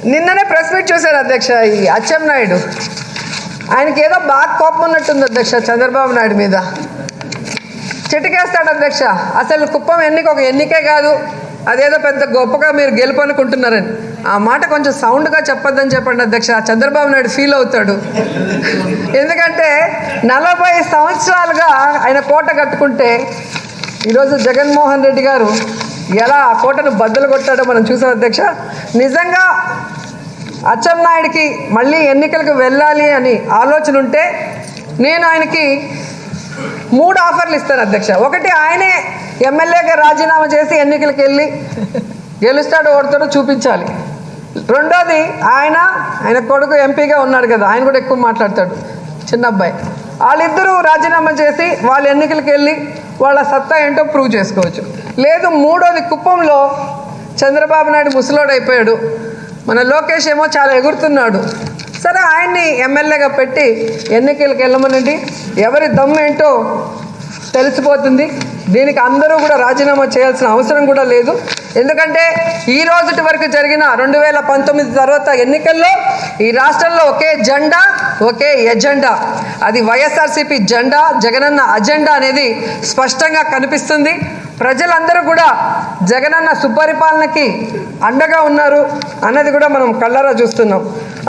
నిన్ననే press meet చూశారు అధ్యక్ష ఈ అచ్చెం నాయుడు ఆయనకి ఏదో బాగా కోపం ఉన్నట్టుంది అధ్యక్ష చంద్రబాబు నాయుడు మీద చిటికేస్తాడు అధ్యక్ష అసలు కుప్పం ఎన్నిక ఒక ఎన్నికే కాదు అదేదో పెద్ద గొప్పగా మీరు గెలుపు అనుకుంటున్నారని ఆ మాట కొంచెం సౌండ్గా చెప్పొద్దని చెప్పండి అధ్యక్ష చంద్రబాబు నాయుడు ఫీల్ అవుతాడు ఎందుకంటే నలభై సంవత్సరాలుగా ఆయన కోట కట్టుకుంటే ఈరోజు జగన్మోహన్ రెడ్డి గారు ఎలా ఆ కోటను బద్దలు కొట్టాడో మనం చూసాం అధ్యక్ష నిజంగా అచ్చెన్నాయుడికి మళ్ళీ ఎన్నికలకు వెళ్ళాలి అని ఆలోచన ఉంటే నేను ఆయనకి మూడు ఆఫర్లు ఇస్తాను అధ్యక్ష ఒకటి ఆయనే ఎమ్మెల్యేగా రాజీనామా చేసి ఎన్నికలకు వెళ్ళి గెలుస్తాడో ఓడతాడో చూపించాలి రెండోది ఆయన ఆయన కొడుకు ఎంపీగా ఉన్నాడు కదా ఆయన కూడా ఎక్కువ మాట్లాడతాడు చిన్న అబ్బాయి వాళ్ళిద్దరూ రాజీనామా చేసి వాళ్ళ ఎన్నికలకు వెళ్ళి వాళ్ళ సత్తా ఏంటో ప్రూవ్ చేసుకోవచ్చు లేదు మూడోది కుప్పంలో చంద్రబాబు నాయుడు ముసలోడు అయిపోయాడు మన లోకేష్ ఏమో చాలా ఎగురుతున్నాడు సరే ఆయన్ని ఎమ్మెల్యేగా పెట్టి ఎన్నికలకు వెళ్ళమనండి ఎవరి దమ్ము ఏంటో తెలిసిపోతుంది దీనికి అందరూ కూడా రాజీనామా చేయాల్సిన అవసరం కూడా లేదు ఎందుకంటే ఈ రోజుటి వరకు జరిగిన రెండు వేల పంతొమ్మిది తర్వాత ఎన్నికల్లో ఈ రాష్ట్రంలో ఒకే జెండా ఒకే ఎజెండా అది వైఎస్ఆర్సీపీ జెండా జగనన్న అజెండా అనేది స్పష్టంగా కనిపిస్తుంది ప్రజలందరూ కూడా జగనన్న సుపరిపాలనకి అండగా ఉన్నారు అన్నది కూడా మనం కళ్ళారా చూస్తున్నాం